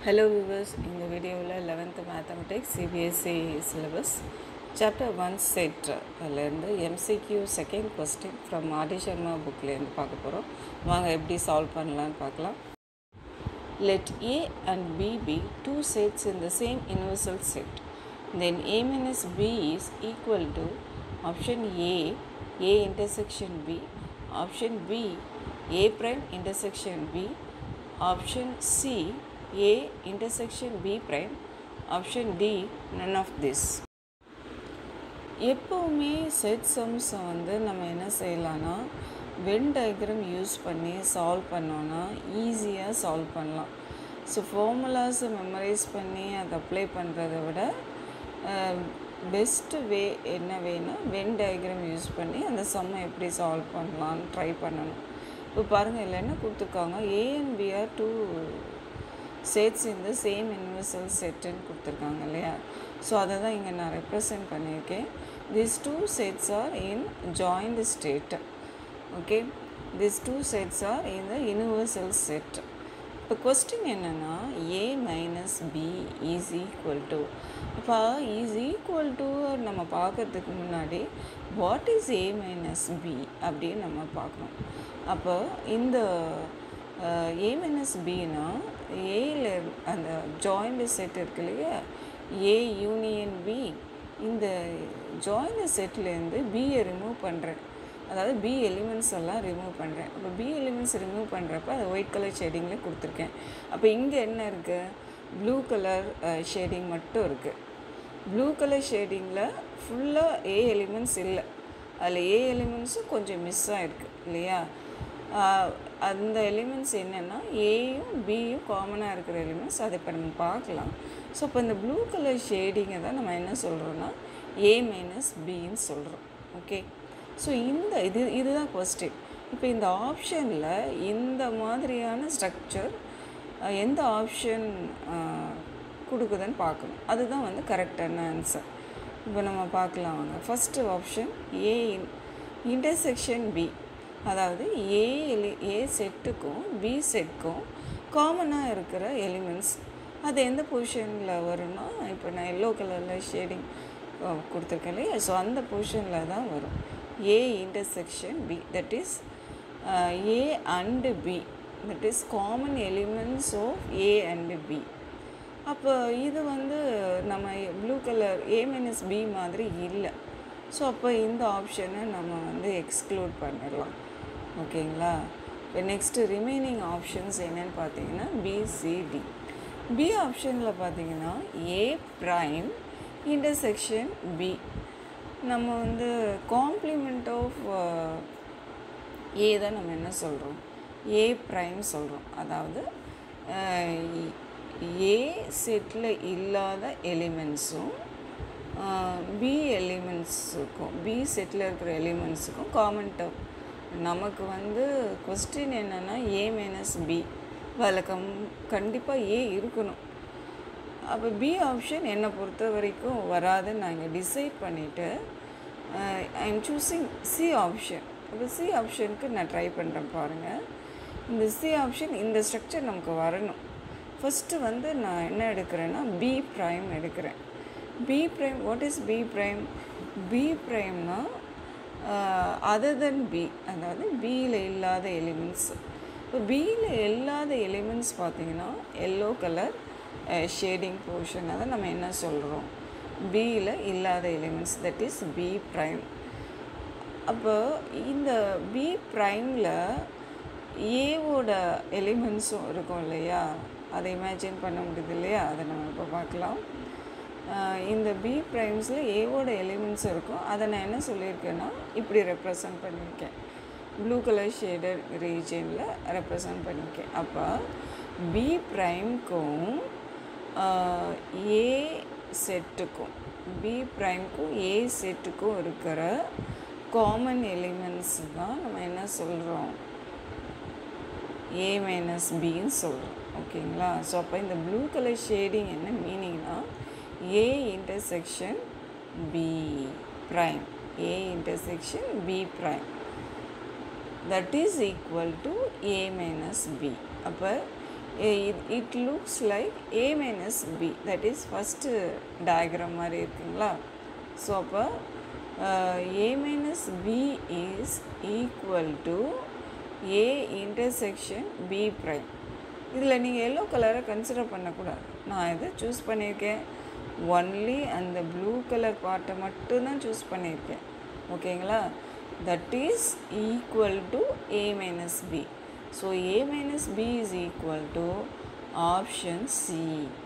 Hello viewers இந்த வீடியோவில் eleventh mathematics CBSE syllabus chapter one set அதுலேருந்து MCQ second question from R D Sharma புக்லேருந்து பார்க்க போகிறோம் வாங்க எப்படி சால்வ் பண்ணலான்னு பார்க்கலாம் Let A and B be two sets in the same universal set. Then A minus B is equal to option A, A intersection B, option B, A prime intersection B, option C, A intersection B prime, option D, none of this. எப்போவுமே set சம்ஸை வந்து நம்ம என்ன செய்யலாம்னா when diagram use பண்ணி solve பண்ணோன்னா ஈஸியாக solve பண்ணலாம் ஸோ ஃபார்முலாஸை மெமரைஸ் பண்ணி அதை அப்ளை பண்ணுறத விட பெஸ்ட்டு வே என்ன வேணும் வென் டயக்ராம் யூஸ் பண்ணி அந்த சம்மை எப்படி சால்வ் பண்ணலான்னு ட்ரை பண்ணணும் இப்போ பாருங்கள் இல்லை என்ன கொடுத்துருக்காங்க A and B are two sets இந்த சேம் யூனிவர்சல் செட்டுன்னு கொடுத்துருக்காங்க இல்லையா ஸோ அதை தான் இங்கே நான் ரெப்ரசன்ட் பண்ணியிருக்கேன் this two sets are in joint state okay this two sets are in the universal set இப்போ கொஸ்டின் என்னென்னா A minus B is equal to இப்போ இஸ் ஈக்குவல் டு நம்ம பார்க்கறதுக்கு முன்னாடி what is A minus B அப்படின்னு நம்ம பார்க்கணும் அப்போ இந்த ஏ மைனஸ் பின்னா ஏயில் அந்த ஜாயிண்ட் செட் இருக்கு இல்லையா ஏ யூனியன் பி இந்த ஜாயிண்ட் செட்லேருந்து பியை ரிமூவ் பண்ணுறேன் அதாவது பி எலிமெண்ட்ஸ் எல்லாம் ரிமூவ் பண்ணுறேன் அப்போ பி எலிமெண்ட்ஸ் ரிமூவ் பண்ணுறப்ப அதை ஒயிட் கலர் ஷேடிங்கில் கொடுத்துருக்கேன் அப்போ இங்கே என்ன இருக்குது ப்ளூ கலர் ஷேடிங் மட்டும் இருக்குது ப்ளூ கலர் ஷேடிங்கில் ஃபுல்லாக ஏ எலிமெண்ட்ஸ் இல்லை அதில் ஏ எலிமெண்ட்ஸும் கொஞ்சம் மிஸ் ஆகிருக்கு இல்லையா அந்த எலிமெண்ட்ஸ் என்னென்னா ஏயும் பியும் காமனாக இருக்கிற எலிமெண்ட்ஸ் அதை இப்போ நம்ம பார்க்கலாம் ஸோ இப்போ இந்த ப்ளூ கலர் ஷேடிங்கை தான் நம்ம என்ன சொல்கிறோன்னா ஏ மைனஸ் பின்னு சொல்கிறோம் ஓகே ஸோ இந்த இது இதுதான் கொஸ்டின் இப்போ இந்த ஆப்ஷனில் இந்த மாதிரியான ஸ்ட்ரக்சர் எந்த ஆப்ஷன் கொடுக்குதுன்னு பார்க்கணும் அதுதான் வந்து கரெக்டான ஆன்சர் இப்போ நம்ம பார்க்கலாம் வாங்க first option A intersection B அதாவது ஏ எலி ஏ செட்டுக்கும் பி செட்டுக்கும் காமனாக இருக்கிற எலிமெண்ட்ஸ் அது எந்த பொசிஷனில் வரும்னா இப்போ நான் எல்லோ கலரில் ஷேடிங் கொடுத்துருக்கேன் இல்லையா ஸோ அந்த பொசிஷனில் தான் வரும் A intersection B that is A and B that is common elements of A and B அப்போ இது வந்து நம்ம blue colour A minus B மாதிரி இல்லை ஸோ அப்போ இந்த ஆப்ஷனை நம்ம வந்து எக்ஸ்க்ளூட் பண்ணிடலாம் ஓகேங்களா இப்போ நெக்ஸ்ட்டு ரிமைனிங் ஆப்ஷன்ஸ் என்னென்னு பார்த்தீங்கன்னா பிசிடி பி ஆப்ஷனில் பார்த்தீங்கன்னா ஏ ப்ரைம் இன்டர்செக்ஷன் பி நம்ம வந்து காம்ப்ளிமெண்ட் ஆஃப் ஏ தான் நம்ம என்ன சொல்கிறோம் ஏ ப்ரைம் சொல்கிறோம் அதாவது ஏ செட்டில் இல்லாத எலிமெண்ட்ஸும் பி எலிமெண்ட்ஸுக்கும் பி செட்டில் இருக்கிற எலிமெண்ட்ஸுக்கும் காமன் டேர்ம் நமக்கு வந்து கொஸ்டின் என்னென்னா ஏ மைனஸ் பி அதில் கம் கண்டிப்பாக ஏ இருக்கணும் அப்போ பி ஆப்ஷன் என்னை பொறுத்த வரைக்கும் வராதுன்னு நான் இங்கே டிசைட் பண்ணிவிட்டு I am choosing C option இப்போ சி ஆப்ஷனுக்கு நான் ட்ரை பண்ணுறேன் பாருங்கள் இந்த சி ஆப்ஷன் இந்த ஸ்ட்ரக்சர் நமக்கு வரணும் ஃபஸ்ட்டு வந்து நான் என்ன எடுக்கிறேன்னா பி ப்ரைம் எடுக்கிறேன் B prime what is B prime B ப்ரைம்னா அதர் தென் பி அதாவது பியில் இல்லாத எலிமெண்ட்ஸ் இப்போ பியில் இல்லாத எலிமெண்ட்ஸ் பார்த்திங்கன்னா எல்லோ கலர் ஷேடிங் போர்ஷன் அதை நம்ம என்ன சொல்கிறோம் பியில் இல்லாத elements that is B prime அப்போ இந்த பி ப்ரைமில் ஏவோட எலிமெண்ட்ஸும் இருக்கும் இல்லையா அதை இமேஜின் பண்ண முடியுது இல்லையா அதை நம்ம இப்போ பார்க்கலாம் இந்த பி ப்ரைம்ஸில் ஏவோட எலிமெண்ட்ஸ் இருக்கும் அதை நான் என்ன சொல்லியிருக்கேன்னா இப்படி ரெப்ரசன்ட் பண்ணியிருக்கேன் ப்ளூ கலர் ஷேடட் ரீஜனில் ரெப்ரசன்ட் பண்ணியிருக்கேன் அப்போ பி ப்ரைம்க்கும் ஏ செட்டுக்கும் பி ப்ரைம்க்கும் ஏ செட்டுக்கும் இருக்கிற காமன் எலிமெண்ட்ஸ் தான் நம்ம என்ன சொல்கிறோம் ஏ மைனஸ் பின்னு சொல்கிறோம் ஓகேங்களா ஸோ அப்போ இந்த ப்ளூ கலர் ஷேடிங் என்ன மீனிங்னா A intersection B prime A intersection B prime that is equal to A minus B அப்போ it looks like A minus B that is first diagram மாதிரி இருக்குங்களா ஸோ அப்போ A minus B is equal to A intersection B prime இதில் நீங்கள் yellow கலரை consider பண்ணக்கூடாது நான் எதை சூஸ் பண்ணியிருக்கேன் ஒன்லி அந்த ப்ளூ கலர் பார்ட்டை மட்டும்தான் சூஸ் பண்ணியிருக்கேன் ஓகேங்களா that is equal to A minus B so A minus B is equal to option C